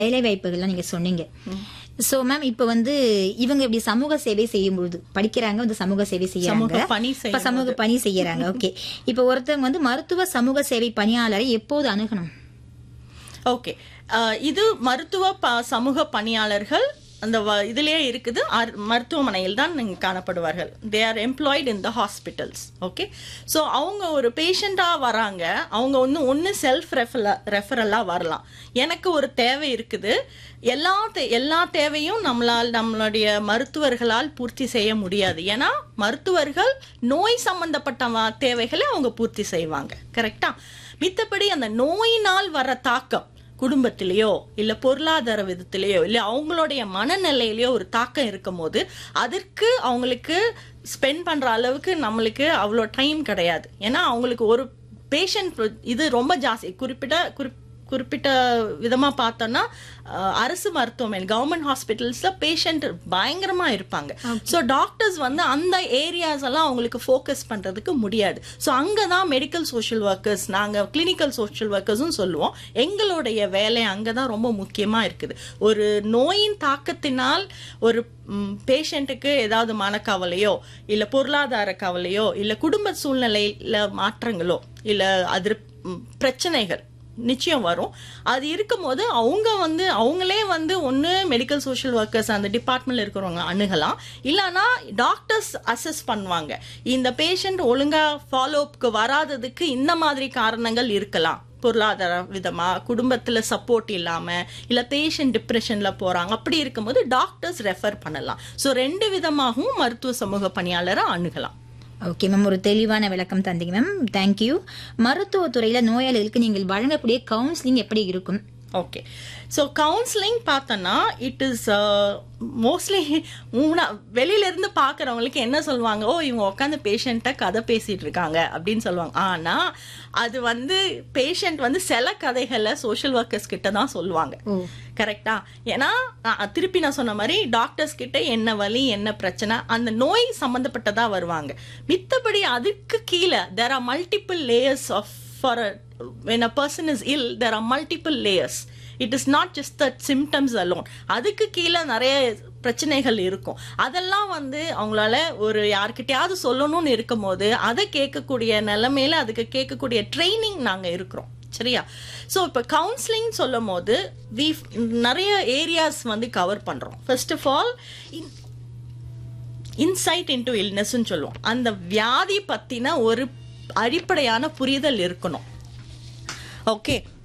வேலை வாய்ப்புகள்லாம் நீங்க சொன்னீங்க சோ மேம் இப்ப வந்து இவங்க இப்படி சமூக சேவை செய்யும் பொழுது படிக்கிறாங்க வந்து சமூக சேவை செய்யறாங்க சமூக பணி இப்ப செய்யும் சமூக பணி செய்யறாங்க ஓகே இப்ப ஒருத்தவங்க வந்து மருத்துவ சமூக சேவை பணியாளரை எப்போது அணுகணும் ஓகே இது மருத்துவ ப- சமூக பணியாளர்கள் அந்த வ- இதுலயே இருக்குது ஆர்- மருத்துவமனையில் தான் நீங்க காணப்படுவார்கள் they are employed in the hospitals okay so அவங்க ஒரு பேஷண்ட்டாக வராங்க அவங்க வந்து ஒன்று செல்ஃப் ரெஃபரலா ரெஃபரலாக வரலாம் எனக்கு ஒரு தேவை இருக்குது எல்லா தே எல்லா தேவையும் நம்மளால் நம்மளுடைய மருத்துவர்களால் பூர்த்தி செய்ய முடியாது ஏன்னா மருத்துவர்கள் நோய் சம்பந்தப்பட்ட வ- தேவைகளை அவங்க பூர்த்தி செய்வாங்க கரெக்டா மித்தபடி அந்த நோயினால் வர தாக்கம் குடும்பத்திலேயோ இல்ல பொருளாதார விதத்திலேயோ இல்ல அவங்களுடைய மனநிலையிலயோ ஒரு தாக்கம் இருக்கும் போது அதற்கு அவங்களுக்கு ஸ்பெண்ட் பண்ற அளவுக்கு நம்மளுக்கு அவ்வளோ டைம் கிடையாது ஏன்னா அவங்களுக்கு ஒரு பேஷண்ட் இது ரொம்ப ஜாஸ்தி குறிப்பிட்ட குறிப் குறிப்பிட்ட விதமா பார்த்தோம்னா அஹ், அரசு மருத்துவமனை கவர்மெண்ட் ஹாஸ்பிட்டல்ஸ்ல பேஷண்ட் பயங்கரமா இருப்பாங்க ஸோ டாக்டர்ஸ் வந்து அந்த ஏரியாஸ் எல்லாம் அவங்களுக்கு ஃபோக்கஸ் பண்றதுக்கு முடியாது ஸோ அங்கதான் மெடிக்கல் சோஷியல் ஒர்க்கர்ஸ் நாங்க கிளினிக்கல் சோஷியல் ஒர்க்கர்ஸும் சொல்லுவோம் எங்களுடைய வேலை அங்கதான் ரொம்ப முக்கியமா இருக்குது ஒரு நோயின் தாக்கத்தினால் ஒரு பேஷண்ட்டுக்கு ஏதாவது மனக்கவலையோ இல்ல பொருளாதார கவலையோ இல்ல குடும்ப சூழ்நிலையில மாற்றங்களோ இல்ல அதிர் ம், பிரச்சனைகள் நிச்சயம் வரும் அது இருக்கும்போது அவங்க வந்து அவங்களே வந்து ஒன்று மெடிக்கல் சோஷியல் ஒர்க்கர்ஸ் அந்த டிபார்ட்மெண்ட்ல இருக்கிறவங்க அணுகலாம் இல்லைன்னா டாக்டர்ஸ் அசஸ் பண்ணுவாங்க இந்த பேஷண்ட் ஒழுங்கா ஃபாலோ அப்க்கு வராததுக்கு இந்த மாதிரி காரணங்கள் இருக்கலாம் பொருளாதார விதமா குடும்பத்துல சப்போர்ட் இல்லாம இல்ல பேஷண்ட் டிப்ரெஷன்ல போறாங்க அப்படி இருக்கும்போது டாக்டர்ஸ் ரெஃபர் பண்ணலாம் ஸோ ரெண்டு விதமாகவும் மருத்துவ சமூக பணியாளரை அணுகலாம் ஓகே மேம் ஒரு தெளிவான விளக்கம் தந்தீங்க மேம் தேங்க்யூ மருத்துவத்துறையில நோயாளிகளுக்கு நீங்கள் வழங்கக்கூடிய கவுன்சிலிங் எப்படி இருக்கும் ஓகே ஸோ கவுன்சிலிங் பார்த்தோன்னா இட் இஸ் மோஸ்ட்லி மூணா வெளியில இருந்து பார்க்குறவங்களுக்கு என்ன சொல்லுவாங்க ஓ இவங்க உட்காந்து பேஷண்ட்டை கதை பேசிட்டு இருக்காங்க அப்படின்னு சொல்லுவாங்க ஆனா அது வந்து பேஷண்ட் வந்து சில கதைகளை சோஷியல் ஒர்க்கர்ஸ் கிட்ட தான் சொல்லுவாங்க ஓ கரெக்டா ஏன்னா நான் திருப்பி நான் சொன்ன மாதிரி டாக்டர்ஸ் கிட்ட என்ன வலி என்ன பிரச்சனை அந்த நோய் சம்பந்தப்பட்டதா வருவாங்க மித்தபடி அதுக்கு கீழே there are multiple layers of for when a person is ill there are multiple layers it is not just the symptoms alone அதுக்கு கீழே நிறைய பிரச்சனைகள் இருக்கும் அதெல்லாம் வந்து அவங்களால ஒரு யார்கிட்டயாவது சொல்லணும்னு இருக்கும் போது அதை கேட்கக்கூடிய நிலைமையில அதுக்கு கேட்கக்கூடிய ட்ரைனிங் நாங்க இருக்கிறோம் சரியா ஸோ இப்போ கவுன்சிலிங் சொல்லும் போது வி நிறைய ஏரியாஸ் வந்து கவர் பண்றோம் first of all insight into இல்னஸ்ன்னு சொல்லுவோம் அந்த வியாதி பத்தின ஒரு அடிப்படையான புரிதல் இருக்கணும் ஓகே